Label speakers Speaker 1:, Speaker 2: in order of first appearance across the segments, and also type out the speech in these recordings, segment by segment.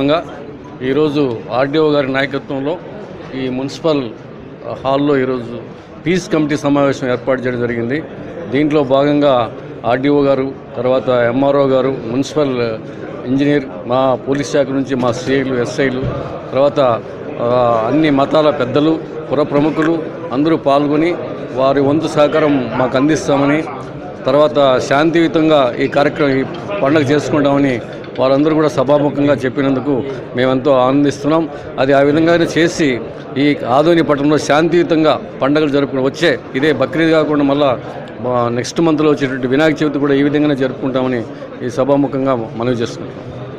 Speaker 1: సందర్భంగా ఈరోజు ఆర్డీఓ గారి నాయకత్వంలో ఈ మున్సిపల్ హాల్లో ఈరోజు పీస్ కమిటీ సమావేశం ఏర్పాటు చేయడం జరిగింది దీంట్లో భాగంగా ఆర్డీఓ గారు తర్వాత ఎంఆర్ఓ గారు మున్సిపల్ ఇంజనీర్ మా పోలీస్ శాఖ నుంచి మా సిఐలు ఎస్ఐలు తర్వాత ఆ, అన్ని మతాల పెద్దలు పుర ప్రముఖులు అందరూ పాల్గొని వారి వంతు సహకారం మాకు అందిస్తామని తర్వాత శాంతియుతంగా ఈ కార్యక్రమం ఈ పండుగ చేసుకుంటామని వారందరూ కూడా సభాముఖంగా చెప్పినందుకు మేమెంతో ఆనందిస్తున్నాం అది ఆ విధంగానే చేసి ఈ ఆదోని పట్టణంలో శాంతియుతంగా పండుగలు జరుపుకుని వచ్చే ఇదే బక్రీద్ కాకుండా మళ్ళా మా నెక్స్ట్ మంత్లో వచ్చేటువంటి వినాయక చవితి కూడా ఈ విధంగానే జరుపుకుంటామని ఈ సభాముఖంగా మనవి చేసుకుంటాం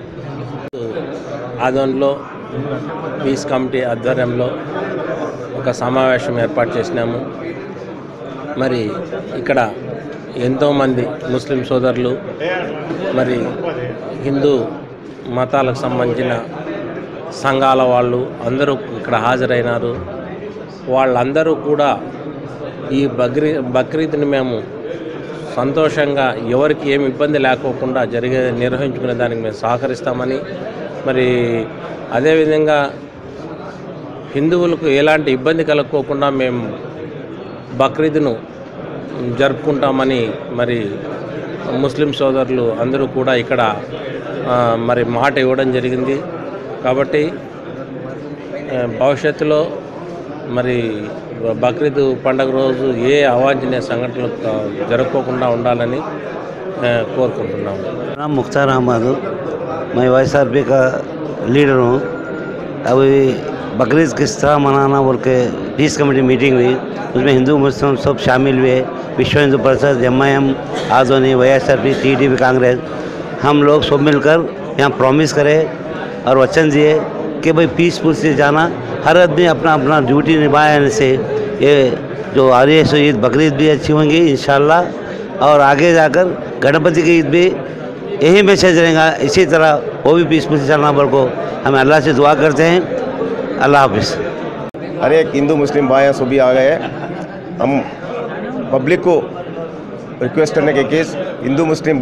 Speaker 2: ఆదోన్లో పీస్ కమిటీ ఆధ్వర్యంలో ఒక సమావేశం ఏర్పాటు చేసినాము మరి ఇక్కడ ఎంతోమంది ముస్లిం సోదరులు మరి హిందూ మతాలకు సంబంధించిన సంఘాల వాళ్ళు అందరూ ఇక్కడ హాజరైనారు వాళ్ళందరూ కూడా ఈ బక్రీ బక్రీద్ని మేము సంతోషంగా ఎవరికి ఏమి ఇబ్బంది లేకోకుండా జరిగే నిర్వహించుకునే దానికి మేము సహకరిస్తామని మరి అదేవిధంగా హిందువులకు ఎలాంటి ఇబ్బంది కలగకోకుండా మేము బక్రీద్ను జరుపుకుంటామని మరి ముస్లిం సోదరులు అందరూ కూడా ఇక్కడ ఆ, మరి మాట ఇవ్వడం జరిగింది కాబట్టి ఆ, భవిష్యత్తులో మరి బక్రీద్ పండగ రోజు ఏ అవాంఛనీయ సంఘటనలు ఆ, జరగకోకుండా ఉండాలని ఆ, కోరుకుంటున్నాము
Speaker 3: नाम मुख्तार अहमद मैं वाई आर पी का लीडर हूँ अभी बकरीद किस तरह मनाना बोल के पीस कमेटी मीटिंग हुई उसमें हिंदू मुस्लिम सब शामिल हुए Vishwa Hindu Parishad M I M आजोनी Y S R P T D P Congress हम लोग सब मिलकर यहाँ प्रॉमिस करें और वचन दिए कि भाई पीसफुल से जाना हर आदमी अपना अपना ड्यूटी निभाने से ये जो आ रही है सो ईद बकरीद भी अच्छी होंगी इन और आगे जाकर गणपति की ईद भी यही मैसेज रहेगा इसी तरह वो भी पीसफुल से चलना बल को हम अल्लाह से दुआ करते हैं अल्लाह हाफिज़
Speaker 4: हर एक हिंदू मुस्लिम भाई सभी आ गए हम पब्लिक को रिक्वेस्ट करने के केस हिंदू मुस्लिम